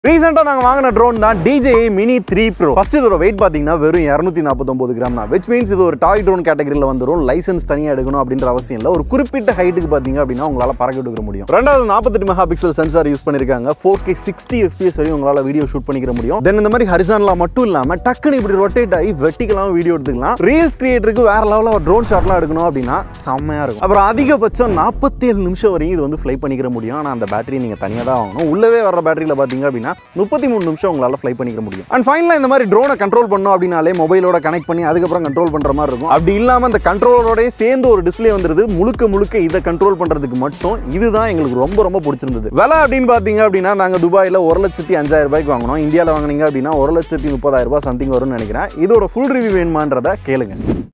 ரீசெண்டாக நாங்கள் வாங்கின ட்ரோன் தான் DJI mini three pro first இதோட வெயிட் பார்த்தீங்கன்னா வெறும் இரநூத்தி நாற்பத்தொம்பது கிராம் தான் which மீன்ஸ் இது ஒரு டாய் ட்ரோன் கேட்டகரியில் வந்துடும் லைசன்ஸ் தனியாக எடுக்கணும் அப்படின்ற அவசியம் இல்லை ஒரு குறிப்பிட்ட ஹைட்டுக்கு பார்த்தீங்க அப்படின்னா உங்களால் பறக்க விட்டுக்க முடியும் ரெண்டாவது நாற்பத்தெட்டு மெகா பிக்சல் சென்சார் யூஸ் பண்ணியிருக்காங்க ஃபோர் கே சிக்ஸ்டி எஃபிஎஸ் வரையும் உங்களால் வீடியோ ஷூட் பண்ணிக்கிற முடியும் தென் இந்த மாதிரி ஹரிசான்லாம் மட்டும் இல்லாமல் டக்குன்னு இப்படி ரொட்டேட் ஆகி வெட்டிக்கலாம் வீடியோ எடுத்துக்கலாம் ரீல்ஸ் கிரியேட்டருக்கு வேற லெவலில் ஒரு ட்ரோன் ஷாட்லாம் எடுக்கணும் அப்படின்னா செம்மையாக இருக்கும் அப்புறம் அதிகபட்சம் நாற்பத்தேழு நிமிஷம் வரையும் இது வந்து ஃப்ளை பண்ணிக்கிற முடியும் ஆனால் அந்த பேட்டரி நீங்கள் தனியாக தான் வாங்கணும் உள்ளவே வர பேட்டரியில் பார்த்தீங்க அப்படின்னா முப்பத்தி மூணு நிமிஷம் உங்களால் ஃப்ளை பண்ணிக்க முடியும் அண்ட் ஃபைனலாக இந்த மாதிரி ட்ரோனை கண்ட்ரோல் பண்ணோம் அப்படின்னாலே மொபைலோட கனெக்ட் பண்ணி அதுக்கப்புறம் கண்ட்ரோல் பண்ணுற மாதிரி இருக்கும் அப்படி இல்லாமல் அந்த கண்ட்ரோலோடய சேர்ந்து ஒரு டிஸ்ப்ளே வந்துருது முழுக்க முழுக்க இதை கண்ட்ரோல் பண்ணுறதுக்கு மட்டும் இதுதான் எங்களுக்கு ரொம்ப ரொம்ப பிடிச்சிருந்தது விலை அப்படின்னு பார்த்தீங்க அப்படின்னா நாங்கள் துபாயில் ஒரு லட்சத்தி அஞ்சாயிரம் ரூபாய்க்கு வாங்கினோம் இந்தியாவில் வாங்குனீங்க அப்படின்னா ஒரு லட்சத்தி முப்பதாயிரம் ரூபாய் சம்திங் வரும்னு நினைக்கிறேன் இதோட ஃபுல் ரிவ்யூ வேணுமான்றதை கேளுங்க